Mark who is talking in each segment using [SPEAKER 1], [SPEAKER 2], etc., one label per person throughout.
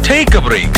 [SPEAKER 1] Take a break.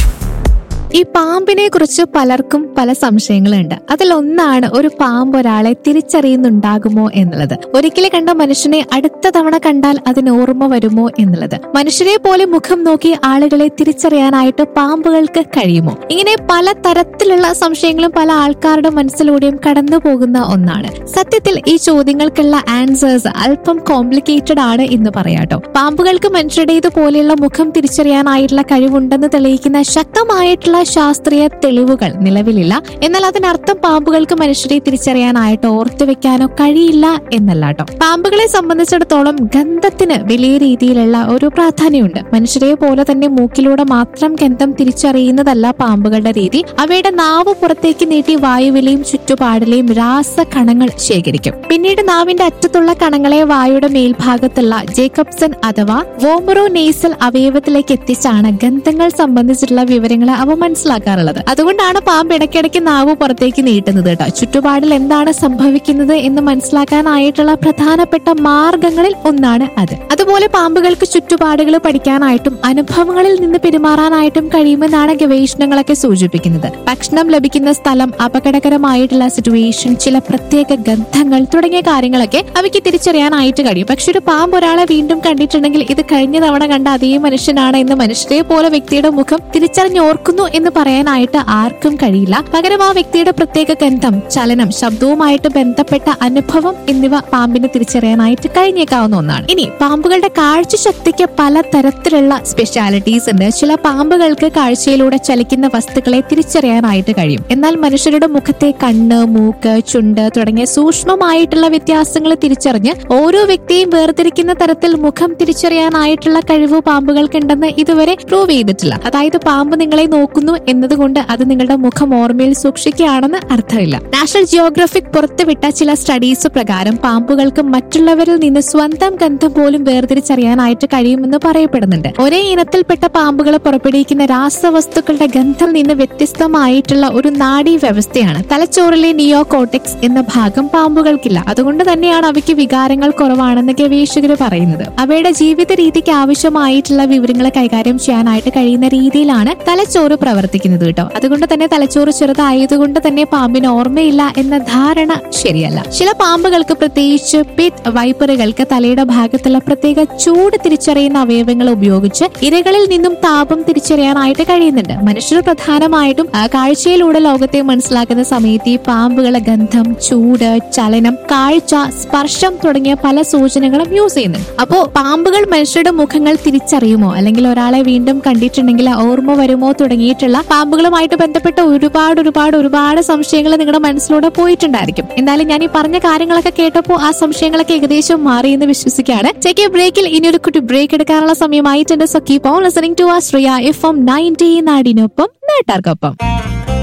[SPEAKER 2] ഈ പാമ്പിനെ കുറിച്ച് പലർക്കും പല സംശയങ്ങളുണ്ട് അതിലൊന്നാണ് ഒരു പാമ്പ് ഒരാളെ തിരിച്ചറിയുന്നുണ്ടാകുമോ എന്നുള്ളത് ഒരിക്കലും കണ്ട മനുഷ്യനെ അടുത്ത തവണ കണ്ടാൽ അതിന് ഓർമ്മ വരുമോ എന്നുള്ളത് മനുഷ്യരെ പോലെ മുഖം നോക്കി ആളുകളെ തിരിച്ചറിയാനായിട്ട് പാമ്പുകൾക്ക് കഴിയുമോ ഇങ്ങനെ പല തരത്തിലുള്ള സംശയങ്ങളും പല ആൾക്കാരുടെ മനസ്സിലൂടെയും കടന്നു പോകുന്ന ഒന്നാണ് സത്യത്തിൽ ഈ ചോദ്യങ്ങൾക്കുള്ള ആൻസേഴ്സ് അല്പം കോംപ്ലിക്കേറ്റഡ് ആണ് എന്ന് പറയാട്ടോ പാമ്പുകൾക്ക് മനുഷ്യരുടേത് പോലെയുള്ള മുഖം തിരിച്ചറിയാനായിട്ടുള്ള കഴിവുണ്ടെന്ന് തെളിയിക്കുന്ന ശക്തമായിട്ടുള്ള ശാസ്ത്രീയ തെളിവുകൾ നിലവിലില്ല എന്നാൽ അതിനർത്ഥം പാമ്പുകൾക്ക് മനുഷ്യരെ തിരിച്ചറിയാനായിട്ട് ഓർത്തു വെക്കാനോ കഴിയില്ല എന്നല്ല കേട്ടോ പാമ്പുകളെ സംബന്ധിച്ചിടത്തോളം ഗന്ധത്തിന് വലിയ രീതിയിലുള്ള ഒരു പ്രാധാന്യമുണ്ട് മനുഷ്യരെ പോലെ തന്നെ മൂക്കിലൂടെ മാത്രം ഗന്ധം തിരിച്ചറിയുന്നതല്ല പാമ്പുകളുടെ രീതി അവയുടെ നാവ് പുറത്തേക്ക് നീട്ടി വായുവിലെയും ചുറ്റുപാടിലെയും രാസകണങ്ങൾ ശേഖരിക്കും പിന്നീട് നാവിന്റെ അറ്റത്തുള്ള കണങ്ങളെ വായുടെ മേൽഭാഗത്തുള്ള ജേക്കബ്സൺ അഥവാ വോമറോ നേസൽ അവയവത്തിലേക്ക് എത്തിച്ചാണ് ഗന്ധങ്ങൾ സംബന്ധിച്ചിട്ടുള്ള വിവരങ്ങൾ അവ മനസ്സിലാക്കാറുള്ളത് അതുകൊണ്ടാണ് പാമ്പ് ഇടയ്ക്കിടയ്ക്ക് നാവ് പുറത്തേക്ക് നീട്ടുന്നത് കേട്ടോ ചുറ്റുപാടിൽ എന്താണ് സംഭവിക്കുന്നത് എന്ന് മനസ്സിലാക്കാനായിട്ടുള്ള പ്രധാനപ്പെട്ട മാർഗങ്ങളിൽ ഒന്നാണ് അത് അതുപോലെ പാമ്പുകൾക്ക് ചുറ്റുപാടുകൾ പഠിക്കാനായിട്ടും അനുഭവങ്ങളിൽ നിന്ന് പെരുമാറാനായിട്ടും കഴിയുമെന്നാണ് ഗവേഷണങ്ങളൊക്കെ സൂചിപ്പിക്കുന്നത് ഭക്ഷണം ലഭിക്കുന്ന സ്ഥലം അപകടകരമായിട്ടുള്ള സിറ്റുവേഷൻ ചില പ്രത്യേക ഗന്ധങ്ങൾ തുടങ്ങിയ കാര്യങ്ങളൊക്കെ അവയ്ക്ക് തിരിച്ചറിയാനായിട്ട് കഴിയും പക്ഷെ ഒരു പാമ്പ് ഒരാളെ വീണ്ടും കണ്ടിട്ടുണ്ടെങ്കിൽ ഇത് കഴിഞ്ഞ തവണ കണ്ട അതേ മനുഷ്യനാണ് എന്ന് മനുഷ്യരെ പോലെ വ്യക്തിയുടെ മുഖം തിരിച്ചറിഞ്ഞോർക്കുന്നു എന്ന് പറയാനായിട്ട് ആർക്കും കഴിയില്ല പകരം ആ വ്യക്തിയുടെ പ്രത്യേക ഗന്ധം ചലനം ശബ്ദവുമായിട്ട് ബന്ധപ്പെട്ട അനുഭവം എന്നിവ പാമ്പിന് തിരിച്ചറിയാനായിട്ട് കഴിഞ്ഞേക്കാവുന്ന ഒന്നാണ് ഇനി പാമ്പുകളുടെ കാഴ്ച ശക്തിക്ക് പല തരത്തിലുള്ള സ്പെഷ്യാലിറ്റീസ് ഉണ്ട് ചില പാമ്പുകൾക്ക് കാഴ്ചയിലൂടെ ചലിക്കുന്ന വസ്തുക്കളെ തിരിച്ചറിയാനായിട്ട് കഴിയും എന്നാൽ മനുഷ്യരുടെ മുഖത്തെ കണ്ണ് മൂക്ക് ചുണ്ട് തുടങ്ങിയ സൂക്ഷ്മമായിട്ടുള്ള വ്യത്യാസങ്ങൾ തിരിച്ചറിഞ്ഞ് ഓരോ വ്യക്തിയെയും വേർതിരിക്കുന്ന തരത്തിൽ മുഖം തിരിച്ചറിയാനായിട്ടുള്ള കഴിവ് പാമ്പുകൾക്കുണ്ടെന്ന് ഇതുവരെ പ്രൂവ് ചെയ്തിട്ടില്ല അതായത് പാമ്പ് നിങ്ങളെ നോക്കുന്നു എന്നതുകൊണ്ട് അത് നിങ്ങളുടെ മുഖം ഓർമ്മയിൽ സൂക്ഷിക്കുകയാണെന്ന് അർത്ഥമില്ല നാഷണൽ ജിയോഗ്രഫിക് പുറത്തുവിട്ട ചില സ്റ്റഡീസ് പ്രകാരം പാമ്പുകൾക്ക് മറ്റുള്ളവരിൽ നിന്ന് സ്വന്തം ഗന്ധം പോലും വേർതിരിച്ചറിയാനായിട്ട് കഴിയുമെന്ന് പറയപ്പെടുന്നുണ്ട് ഒരേ ഇനത്തിൽപ്പെട്ട പാമ്പുകൾ പുറപ്പെടുവിക്കുന്ന രാസവസ്തുക്കളുടെ ഗന്ധം നിന്ന് വ്യത്യസ്തമായിട്ടുള്ള ഒരു നാഡീ വ്യവസ്ഥയാണ് തലച്ചോറിലെ നിയോ കോട്ടെക്സ് എന്ന ഭാഗം പാമ്പുകൾക്കില്ല അതുകൊണ്ട് തന്നെയാണ് അവയ്ക്ക് വികാരങ്ങൾ കുറവാണെന്ന് ഗവേഷകർ പറയുന്നത് അവയുടെ ജീവിത രീതിക്ക് ആവശ്യമായിട്ടുള്ള വിവരങ്ങൾ കൈകാര്യം ചെയ്യാനായിട്ട് കഴിയുന്ന രീതിയിലാണ് തലച്ചോറ് പ്രവർത്തിക്കുന്നത് കേട്ടോ അതുകൊണ്ട് തന്നെ തലച്ചോറ് ചെറുതായതുകൊണ്ട് തന്നെ പാമ്പിന് ഓർമ്മയില്ല എന്ന ധാരണ ശരിയല്ല ചില പാമ്പുകൾക്ക് പ്രത്യേകിച്ച് പിറ്റ് വൈപ്പറുകൾക്ക് തലയുടെ ഭാഗത്തുള്ള പ്രത്യേക ചൂട് തിരിച്ചറിയുന്ന അവയവങ്ങൾ ഉപയോഗിച്ച് ഇരകളിൽ നിന്നും താപം തിരിച്ചറിയാനായിട്ട് കഴിയുന്നുണ്ട് മനുഷ്യർ പ്രധാനമായിട്ടും ആ, കാഴ്ചയിലൂടെ ലോകത്തെ മനസ്സിലാക്കുന്ന സമയത്ത് ഈ പാമ്പുകളെ ഗന്ധം ചൂട് ചലനം കാഴ്ച സ്പർശം തുടങ്ങിയ പല സൂചനകളും യൂസ് ചെയ്യുന്നുണ്ട് അപ്പോ പാമ്പുകൾ മനുഷ്യരുടെ മുഖങ്ങൾ തിരിച്ചറിയുമോ അല്ലെങ്കിൽ ഒരാളെ വീണ്ടും കണ്ടിട്ടുണ്ടെങ്കിൽ ഓർമ്മ വരുമോ തുടങ്ങിയിട്ടുള്ള പാമ്പുകളുമായിട്ട് ബന്ധപ്പെട്ട ഒരുപാട് ഒരുപാട് ഒരുപാട് സംശയങ്ങൾ നിങ്ങളുടെ മനസ്സിലൂടെ പോയിട്ടുണ്ടായിരിക്കും എന്തായാലും ഞാൻ ഈ പറഞ്ഞ കാര്യങ്ങളൊക്കെ കേട്ടപ്പോൾ ആ സംശയങ്ങളൊക്കെ ഏകദേശം മാറി എന്ന് വിശ്വസിക്കുകയാണ് ചെക്ക് ബ്രേക്കിൽ ഇനി ഒരു കുട്ടി ബ്രേക്ക് എടുക്കാനുള്ള സമയമായിട്ടുണ്ട് so keep on listening to ആ ശ്രീയ എഫ് എം നയൻറ്റി നാടിനൊപ്പം നാട്ടാർക്കൊപ്പം